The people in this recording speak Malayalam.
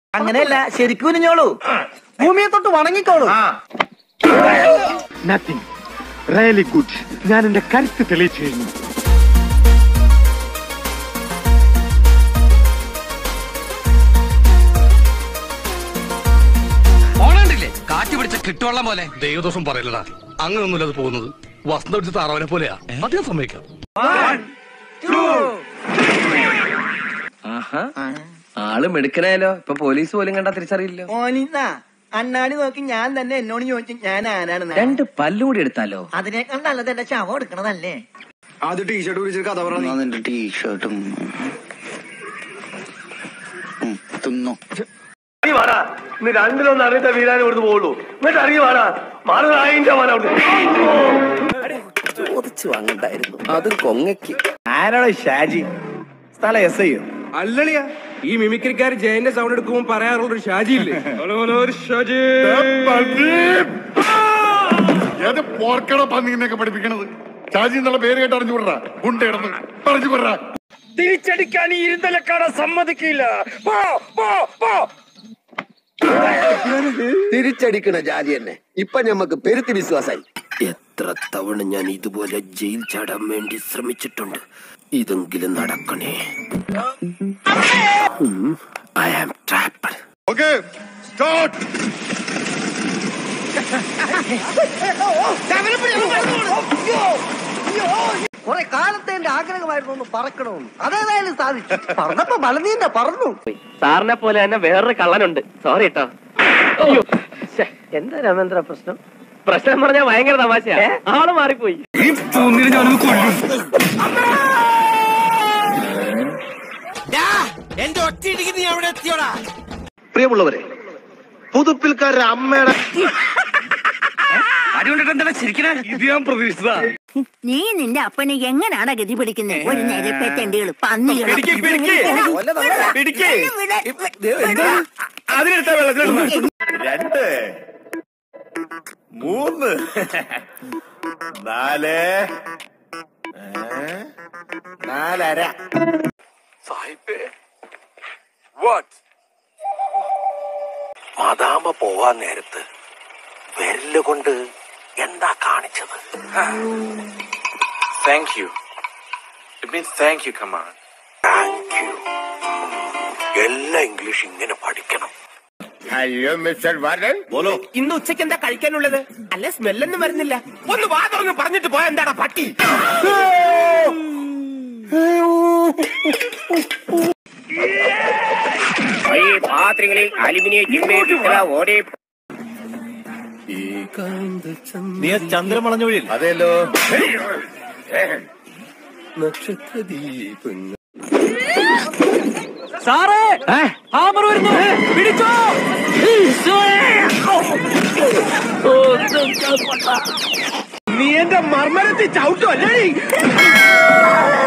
അങ്ങനെയല്ല ശരിക്കും കുനിഞ്ഞോളൂ ഭൂമിയെ തൊട്ട് വണങ്ങിക്കോളൂ നത്തിങ് റിയലി ഗുഡ് ഞാൻ എന്റെ കരുത്ത് തെളിയിച്ചു കഴിഞ്ഞു ഓണണ്ടില്ലേ കാറ്റ് പിടിച്ച കിട്ടുവെള്ളം പോലെ ദൈവദോഷം പറയില്ലടാ അങ്ങനൊന്നുമില്ല അത് പോകുന്നത് വസന്ത പിടിച്ച താറാവിനെ പോലെയാ അധികം സമ്മതിക്കാം ആള് മെടുക്കനായാലോ ഇപ്പൊ പോലീസ് പോലും കണ്ടാ തിരിച്ചറിയില്ലോ മോനിന്നാ അണ്ണാടി നോക്കി ഞാൻ തന്നെ എന്നോട് ചോദിച്ചു ഞാൻ ആരാണെന്ന് രണ്ട് പല്ലും കൂടി എടുത്താലോ അതിനേക്കാൾ നല്ലത് എന്റെ ശവം എടുക്കണതല്ലേ ആദ്യം ടീഷർട്ട് പിടിച്ചിട്ട് കഥ പറഞ്ഞു നിന്റെ ടീഷർട്ടും തിന്നു ഇന്ന് രണ്ടിലൊന്ന് അറിഞ്ഞിട്ട് വീരാൻ ഇവിടുന്ന് പോകുള്ളൂ എന്നിട്ട് അറിയ വേടാ മാറുന്ന മാനോട്ട് ചോദിച്ചു വാങ്ങണ്ടായിരുന്നു അതും കൊങ്ങയ്ക്ക് ആരാണോ ഷാജി സ്ഥലം എസ് ഐ അല്ലളിയ ഈ മിമിക്രിക്കാർ ജയന്റെ സൗണ്ട് എടുക്കുമ്പോൾ പറയാറുള്ള ഒരു ഷാജി ഇല്ലേ ഒരു ഷാജി ഏത് പോർക്കട പന്നിനെയൊക്കെ പഠിപ്പിക്കണത് ഷാജി എന്നുള്ള പേര് കേട്ട് അറിഞ്ഞു വിടറാ ഗുണ്ട കിടന്ന് പറഞ്ഞു വിടറാ തിരിച്ചടിക്കാൻ ഈ ഇരുന്തലക്കാട സമ്മതിക്കില്ല പോ പോ പോ തിരിച്ചടിക്കണ ജാതി തന്നെ ഇപ്പൊ ഞമ്മക്ക് പെരുത്തി വിശ്വാസായി എത്ര തവണ ഞാൻ ഇതുപോലെ ജയിൽ ചാടാൻ വേണ്ടി ശ്രമിച്ചിട്ടുണ്ട് ഇതെങ്കിലും നടക്കണേ I am trapped okay start കുറെ കാലത്തെ എന്റെ ആഗ്രഹമായിരുന്നു ഒന്ന് പറക്കണമെന്ന് അതേതായാലും സാധിച്ചു പറന്നപ്പോ ബലനീന്റെ പറന്നു സാറിനെ പോലെ തന്നെ വേറൊരു കള്ളനുണ്ട് സോറി കേട്ടോ എന്താ രമേന്ദ്ര പ്രശ്നം പ്രശ്നം പറഞ്ഞാൽ ഭയങ്കര തമാശയാ ആള് മാറിപ്പോയി പ്രിയമുള്ളവരെ പുതുപ്പിൽക്കാരുടെ അമ്മയുടെ ഇത് ഞാൻ പ്രതീക്ഷിച്ചതാ നീ നിന്റെ അപ്പനെ എങ്ങനാണ് ഗതി പിടിക്കുന്നത് ഒരു നിരപ്പേറ്റണ്ടികൾ പന്നികൾ രണ്ട് മൂന്ന് നാല് നാലര മദാമ പോവാൻ നേരത്ത് വിരല് കൊണ്ട് എന്താ കാണിച്ചത് thank you it means thank you come on thank you എല്ലാ ഇംഗ്ലീഷ് ഇങ്ങനെ പഠിക്കണം ഹലോ മിസ്റ്റർ വാർഡൻ ബോലോ ഇന്ന് ഉച്ചയ്ക്ക് എന്താ കഴിക്കാനുള്ളത് അല്ല സ്മെല്ലൊന്നും വരുന്നില്ല ഒന്ന് വാ തുറന്ന് പറഞ്ഞിട്ട് പോയാ എന്താടാ പട്ടി പാത്രങ്ങളിൽ അലുമിനിയം ഓരേ നീ ചന്ദ്രമളഞ്ഞൊഴിയിൽ അതെല്ലോ സാറേ ഹാമർ വരുന്നു പിടിച്ചോ നീ എന്റെ മർമ്മരത്തിൽ ചവിട്ടും അല്ലേ